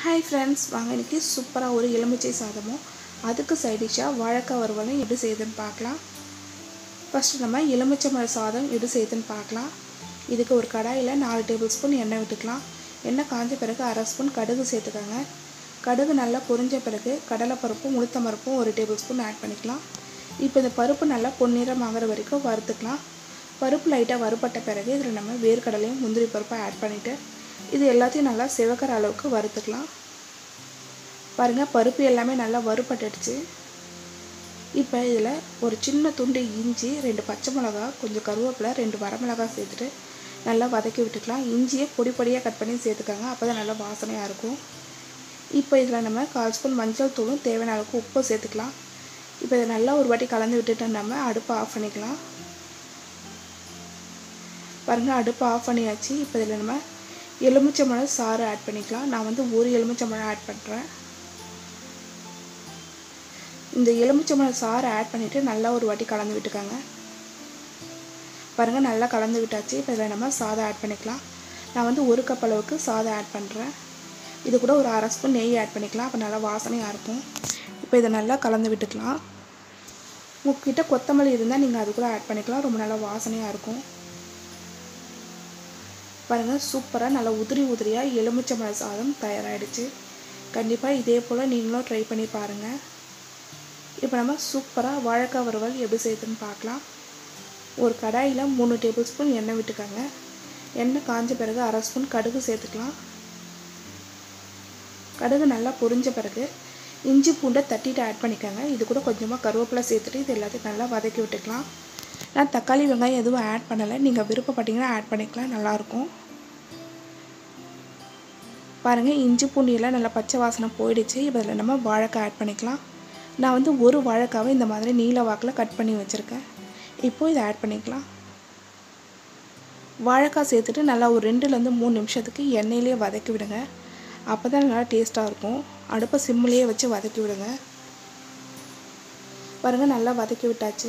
hi friends வாங்க இன்றைக்கி சூப்பராக ஒரு எலுமிச்சை சாதமும் அதுக்கு சைடிஷாக வாழைக்காய் வறுவலும் எப்படி செய்யுதுன்னு பார்க்கலாம் ஃபஸ்ட்டு நம்ம எலுமிச்சை மழை சாதம் எப்படி செய்யுதுன்னு பார்க்கலாம் இதுக்கு ஒரு கடாயில் நாலு டேபிள் ஸ்பூன் எண்ணெய் விட்டுக்கலாம் எண்ணெய் காஞ்ச பிறகு அரை ஸ்பூன் கடுகு சேர்த்துக்கோங்க கடுகு நல்லா பொரிஞ்ச பிறகு கடலைப்பருப்பும் உளுத்தம் பருப்பும் ஒரு டேபிள் ஸ்பூன் ஆட் பண்ணிக்கலாம் இப்போ இந்த பருப்பு நல்லா பொன்னிறம் ஆகிற வரைக்கும் வறுத்துக்கலாம் பருப்பு லைட்டாக வறுபட்ட பிறகு இதில் நம்ம வேர்க்கடலையும் முந்திரி பருப்பை ஆட் பண்ணிவிட்டு இது எல்லாத்தையும் நல்லா சிவக்கிற அளவுக்கு வறுத்துக்கலாம் பாருங்கள் பருப்பு எல்லாமே நல்லா வறுபட்டுடுச்சு இப்போ இதில் ஒரு சின்ன துண்டு இஞ்சி ரெண்டு பச்சை மிளகா கொஞ்சம் கருவேப்பிலை ரெண்டு வரமிளகா சேர்த்துட்டு நல்லா வதக்கி விட்டுக்கலாம் இஞ்சியை பொடி பொடியாக கட் பண்ணி சேர்த்துக்கோங்க அப்போ தான் நல்லா வாசனையாக இருக்கும் இப்போ இதில் நம்ம கால் ஸ்பூன் மஞ்சள் தூளும் தேவையான அளவுக்கு உப்பு சேர்த்துக்கலாம் இப்போ இதை நல்லா ஒரு வாட்டி கலந்து விட்டுட்டு நம்ம அடுப்பை ஆஃப் பண்ணிக்கலாம் பாருங்கள் அடுப்பை ஆஃப் பண்ணியாச்சு இப்போ இதில் நம்ம எலுமிச்சம்பழம் சாறு ஆட் பண்ணிக்கலாம் நான் வந்து ஒரு எலுமிச்சம்பழம் ஆட் பண்ணுறேன் இந்த எலுமிச்சம்பழம் சாறு ஆட் பண்ணிவிட்டு நல்லா ஒரு வாட்டி கலந்து விட்டுக்காங்க பாருங்கள் நல்லா கலந்து விட்டாச்சு இப்போ இதில் நம்ம சாதம் ஆட் பண்ணிக்கலாம் நான் வந்து ஒரு கப் அளவுக்கு சாதம் ஆட் பண்ணுறேன் இது கூட ஒரு அரை ஸ்பூன் நெய் ஆட் பண்ணிக்கலாம் அப்போ நல்லா வாசனையாக இருக்கும் இப்போ இதை நல்லா கலந்து விட்டுக்கலாம் உங்ககிட்ட கொத்தமல்லி இருந்தால் நீங்கள் அது கூட ஆட் பண்ணிக்கலாம் ரொம்ப நல்லா வாசனையாக இருக்கும் பாருங்கள் சூப்பராக நல்லா உதிரி உதிரியாக எலுமிச்சம்பழ சாதம் தயாராகிடுச்சு கண்டிப்பாக இதே போல் நீங்களும் ட்ரை பண்ணி பாருங்கள் இப்போ நம்ம சூப்பராக வாழைக்காய் வறுவல் எப்படி செய்யுதுன்னு பார்க்கலாம் ஒரு கடாயில் மூணு டேபிள் ஸ்பூன் எண்ணெய் விட்டுக்கோங்க எண்ணெய் காஞ்ச பிறகு அரை ஸ்பூன் கடுகு சேர்த்துக்கலாம் கடுகு நல்லா பொரிஞ்ச பிறகு இஞ்சி பூண்டை தட்டிட்டு ஆட் பண்ணிக்கோங்க இது கூட கொஞ்சமாக கருவேப்பிலை சேர்த்துட்டு இது எல்லாத்தையும் நல்லா வதக்கி விட்டுக்கலாம் நான் தக்காளி வெங்காயம் எதுவும் ஆட் பண்ணலை நீங்கள் விருப்பப்பட்டீங்கன்னா ஆட் பண்ணிக்கலாம் நல்லாயிருக்கும் பாருங்கள் இஞ்சி பூண்டியெல்லாம் நல்லா பச்சை வாசனை போயிடுச்சு இப்போ இதில் நம்ம வாழைக்காய் ஆட் பண்ணிக்கலாம் நான் வந்து ஒரு வாழைக்காவை இந்த மாதிரி நீல வாக்கில் கட் பண்ணி வச்சுருக்கேன் இப்போது இதை ஆட் பண்ணிக்கலாம் வாழைக்காய் சேர்த்துட்டு நல்லா ஒரு ரெண்டுலேருந்து மூணு நிமிஷத்துக்கு எண்ணெயிலே வதக்கி விடுங்க அப்போ தான் நல்லா டேஸ்ட்டாக இருக்கும் அடுப்பை சிம்மிலேயே வச்சு வதக்கி விடுங்க பாருங்கள் நல்லா வதக்கி விட்டாச்சு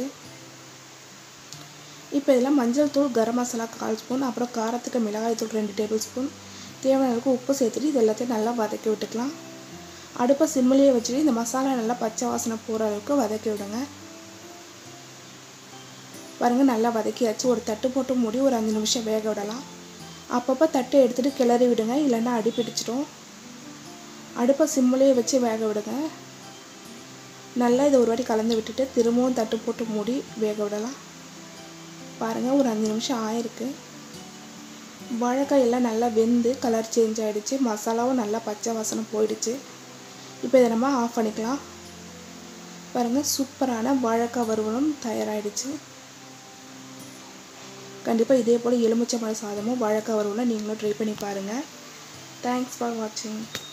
இப்போ இதில் மஞ்சள் தூள் கரம் மசாலா கால் ஸ்பூன் அப்புறம் காரத்துக்கு மிளகாய் தூள் ரெண்டு டேபிள் ஸ்பூன் தேவையான அளவுக்கு உப்பு சேர்த்துட்டு இது எல்லாத்தையும் நல்லா வதக்கி விட்டுக்கலாம் அடுப்பை சிம்மிலேயே வச்சுட்டு இந்த மசாலா நல்லா பச்சை வாசனை போகிற அளவுக்கு வதக்கி விடுங்க பாருங்கள் நல்லா வதக்கியாச்சு ஒரு தட்டு போட்டு மூடி ஒரு அஞ்சு நிமிஷம் வேக விடலாம் அப்பப்போ தட்டை எடுத்துகிட்டு கிளறி விடுங்க இல்லைன்னா அடி பிடிச்சிடும் அடுப்பை சிம்மிலேயே வச்சு வேக விடுங்க நல்லா இதை ஒரு வாட்டி கலந்து விட்டுட்டு திரும்பவும் தட்டு போட்டு மூடி வேக விடலாம் பாருங்கள் ஒரு அஞ்சு நிமிஷம் ஆயிருக்கு வாழைக்காய் எல்லாம் நல்லா வெந்து கலர் சேஞ்ச் ஆகிடுச்சு மசாலாவும் நல்லா பச்சை வாசனை போயிடுச்சு இப்போ இதை நம்ம ஆஃப் பண்ணிக்கலாம் பாருங்கள் சூப்பரான வாழைக்காய் வறுவலும் தயாராகிடுச்சு கண்டிப்பாக இதே போல் எலுமிச்சை மழை சாதமும் வாழைக்காய் வறுவலும் நீங்களும் ட்ரை பண்ணி பாருங்கள் தேங்க்ஸ் ஃபார் வாட்சிங்